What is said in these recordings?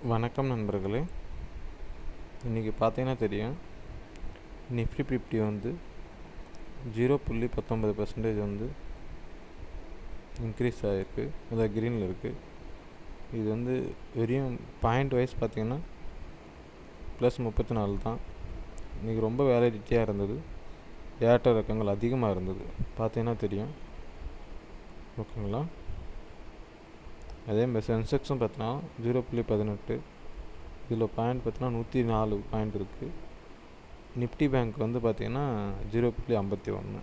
வணக்கம் நண்பர்களே இன்றைக்கி பார்த்தீங்கன்னா தெரியும் நிஃப்டி ஃபிஃப்டி வந்து ஜீரோ புள்ளி பத்தொம்பது பர்சன்டேஜ் வந்து இன்க்ரீஸ் ஆகிருக்கு அதாவது க்ரீனில் இருக்குது இது வந்து வெறும் பாயிண்ட் வைஸ் பார்த்தீங்கன்னா ப்ளஸ் முப்பத்தி நாலு தான் இன்றைக்கி ரொம்ப வேலைடிட்டியாக இருந்தது ஏற்ற இறக்கங்கள் அதிகமாக இருந்தது பார்த்தீங்கன்னா தெரியும் ஓகேங்களா அதே மாதிரி சென்செக்ஸும் பார்த்தீங்கன்னா ஜீரோ புள்ளி பதினெட்டு இதில் பாயிண்ட் பார்த்தீங்கன்னா நூற்றி நாலு பாயிண்ட் இருக்குது நிஃப்டி பேங்க் வந்து பார்த்திங்கன்னா ஜீரோ புள்ளி ஐம்பத்தி ஒன்று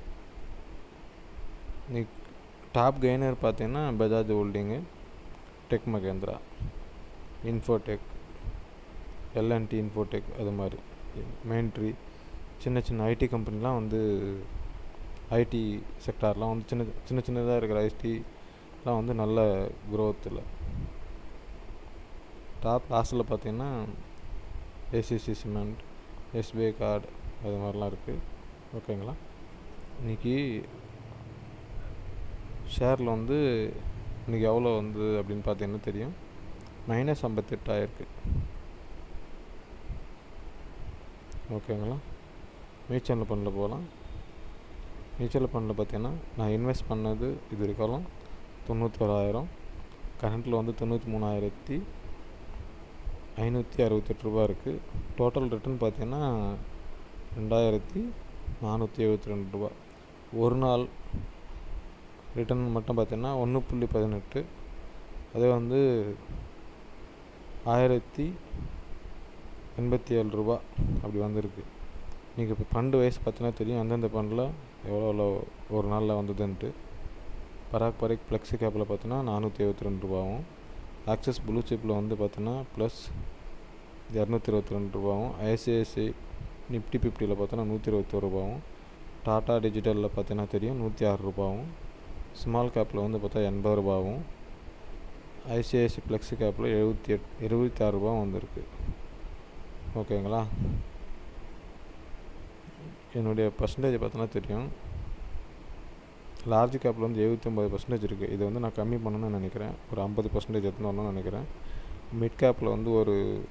நீ டாப் கெய்னர் பார்த்தீங்கன்னா Bajaj holding tech Mahindra Infotech L N T Infotech அது மாதிரி மெயின்ட்ரி சின்ன சின்ன ஐடி கம்பெனிலாம் வந்து ஐடி செக்டார்லாம் வந்து சின்ன சின்ன சின்னதாக இருக்கிற ஐடி எல்லாம் வந்து நல்ல க்ரோத்தில் டாப் லாஸ்ட்டில் பார்த்தீங்கன்னா ஏசிசி சிமெண்ட் எஸ்பிஐ கார்டு அது மாதிரிலாம் இருக்குது ஓகேங்களா இன்றைக்கி ஷேரில் வந்து இன்றைக்கி எவ்வளோ வந்து அப்படின்னு பார்த்தீங்கன்னா தெரியும் மைனஸ் ஐம்பத்தெட்டு ஆயிருக்கு ஓகேங்களா மியூச்சுவல் ஃபண்டில் போகலாம் மியூச்சுவல் ஃபண்டில் பார்த்தீங்கன்னா நான் இன்வெஸ்ட் பண்ணது இது வரைக்கும் தொண்ணூத்தோராயிரம் கரண்ட்டில் வந்து தொண்ணூற்றி மூணாயிரத்தி ஐநூற்றி அறுபத்தெட்டு ரூபா இருக்குது டோட்டல் ரிட்டர்ன் பார்த்தீங்கன்னா ரெண்டாயிரத்தி நானூற்றி எழுபத்தி ரெண்டு ரூபா ஒரு நாள் ரிட்டர்ன் மட்டும் பார்த்தீங்கன்னா ஒன்று புள்ளி பதினெட்டு அதே வந்து ஆயிரத்தி எண்பத்தி ஏழு ரூபா அப்படி வந்திருக்கு நீங்கள் இப்போ ஃபண்டு வயசு பார்த்தீங்கன்னா தெரியும் அந்தந்த ஃபண்டில் எவ்வளோ எவ்வளோ ஒரு நாளில் வந்ததுன்ட்டு பராக் பரிக் ஃப்ளெக்ஸி கேப்பில் பார்த்தீங்கன்னா நானூற்றி எழுபத்தி ரெண்டு ரூபாவும் ஆக்சஸ் ப்ளூ சிப்பில் வந்து பார்த்தீங்கன்னா ப்ளஸ் இரநூத்தி இருபத்தி ரெண்டு ரூபாவும் ஐசிஐசி நிஃப்டி ஃபிஃப்டியில் பார்த்தோன்னா நூற்றி இருபத்தோரு ரூபாவும் டாட்டா டிஜிட்டலில் பார்த்தீங்கன்னா தெரியும் நூற்றி ஆறு ரூபாவும் ஸ்மால் கேப்பில் வந்து பார்த்தா எண்பது ரூபாவும் ஐசிஐசி ஃப்ளெக்ஸி கேப்பில் எழுபத்தி எட் இருபத்தி ஆறு ரூபாவும் வந்திருக்கு ஓகேங்களா என்னுடைய பர்சன்டேஜ் பார்த்தோன்னா தெரியும் லார்ஜ் கேப்பில் வந்து எழுபத்தி ஒம்பது பர்சன்டேஜ் இருக்குது இதை வந்து நான் கம்மி பண்ணணும்னு நினைக்கிறேன் ஒரு ஐம்பது பர்சன்டேஜ் எடுத்துன்னு வரணும்னு நினைக்கிறேன் மிட் கேப்பில் வந்து ஒரு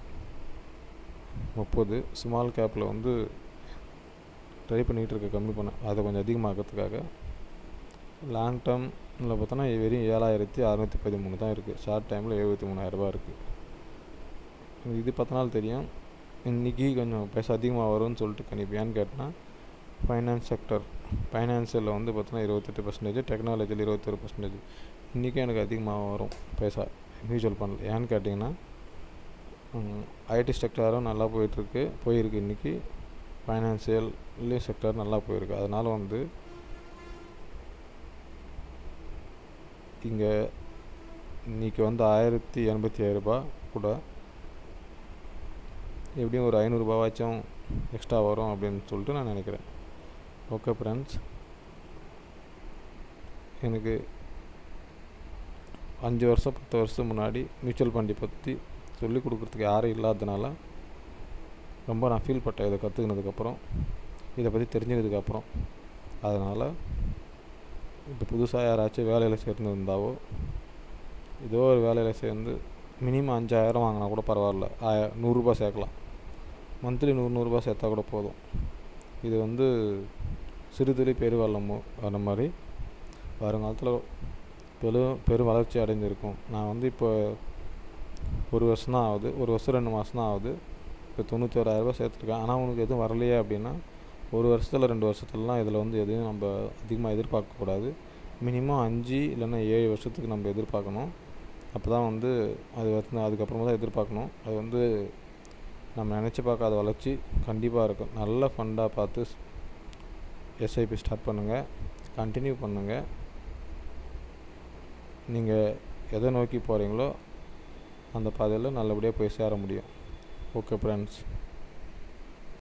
முப்பது ஸ்மால் கேப்பில் வந்து ட்ரை பண்ணிகிட்டு இருக்க கம்மி பண்ண அதை கொஞ்சம் அதிகமாக்கிறதுக்காக லாங் டேர்மில் பார்த்தோன்னா வெறும் ஏழாயிரத்தி அறநூற்றி பதிமூணு தான் இருக்குது ஷார்ட் டைமில் எழுபத்தி மூணாயிரரூபா இருக்குது இது பார்த்தனால தெரியும் இன்றைக்கி கொஞ்சம் பைசா அதிகமாக வரும்னு சொல்லிட்டு கணிப்பேன்னு கேட்டேன்னா ஃபைனான்ஸ் செக்டர் ஃபைனான்சியலில் வந்து பார்த்தோன்னா இருபத்தெட்டு பர்சன்டேஜ் டெக்னாலஜியில் இருபத்தொரு பர்சன்டேஜ் இன்றைக்கும் எனக்கு அதிகமாக வரும் பைசா மியூச்சுவல் ஃபண்டில் ஏன்னு கேட்டிங்கன்னா ஐடி செக்டாரும் நல்லா போயிட்டுருக்கு போயிருக்கு இன்றைக்கி ஃபைனான்சியல்லையும் செக்டார் நல்லா போயிருக்கு அதனால் வந்து இங்கே இன்றைக்கி வந்து ஆயிரத்தி எண்பத்தி ஆயிரரூபா கூட எப்படியும் ஒரு ஐநூறுரூபாவாச்சும் எக்ஸ்ட்ரா வரும் அப்படின்னு சொல்லிட்டு நான் நினைக்கிறேன் ஓகே ஃப்ரெண்ட்ஸ் எனக்கு அஞ்சு வருஷம் பத்து வருஷம் முன்னாடி மியூச்சுவல் ஃபண்டை பற்றி சொல்லிக் கொடுக்குறதுக்கு யாரும் இல்லாததுனால ரொம்ப நான் ஃபீல் பட்டேன் இதை கற்றுக்கினதுக்கப்புறம் இதை பற்றி தெரிஞ்சுக்கிறதுக்கப்புறம் அதனால் இப்போ புதுசாக யாராச்சும் வேலையில் சேர்ந்துருந்தாவோ ஏதோ ஒரு வேலையில் சேர்ந்து மினிமம் அஞ்சாயிரம் வாங்கினா கூட பரவாயில்ல ஆய நூறுரூபா சேர்க்கலாம் மந்த்லி நூறு நூறுரூபா சேர்த்தா கூட போதும் இது வந்து சிறுதுளி பெருவெள்ளமோ அந்த மாதிரி வருங்காலத்தில் பெரும் பெரும் வளர்ச்சி அடைஞ்சிருக்கும் நான் வந்து இப்போ ஒரு வருஷம் தான் ஆகுது ஒரு வருஷம் ரெண்டு மாதம் தான் ஆகுது இப்போ தொண்ணூத்தோராயிரரூபா சேர்த்துருக்கேன் ஆனால் உனக்கு எதுவும் வரலையே அப்படின்னா ஒரு வருஷத்தில் ரெண்டு வருஷத்துலலாம் இதில் வந்து எதையும் நம்ம அதிகமாக எதிர்பார்க்கக்கூடாது மினிமம் அஞ்சு இல்லைன்னா ஏழு வருஷத்துக்கு நம்ம எதிர்பார்க்கணும் அப்போ தான் வந்து அது வந்து அதுக்கப்புறமா தான் எதிர்பார்க்கணும் அது வந்து நம்ம நினச்சி பார்க்காத வளர்ச்சி கண்டிப்பாக இருக்கும் நல்ல ஃபண்டாக பார்த்து எஸ்ஐபி ஸ்டார்ட் பண்ணுங்கள் கண்டினியூ பண்ணுங்கள் நீங்கள் எதை நோக்கி போகிறீங்களோ அந்த பாதையில் நல்லபடியாக போய் சேர முடியும் ஓகே ஃப்ரெண்ட்ஸ்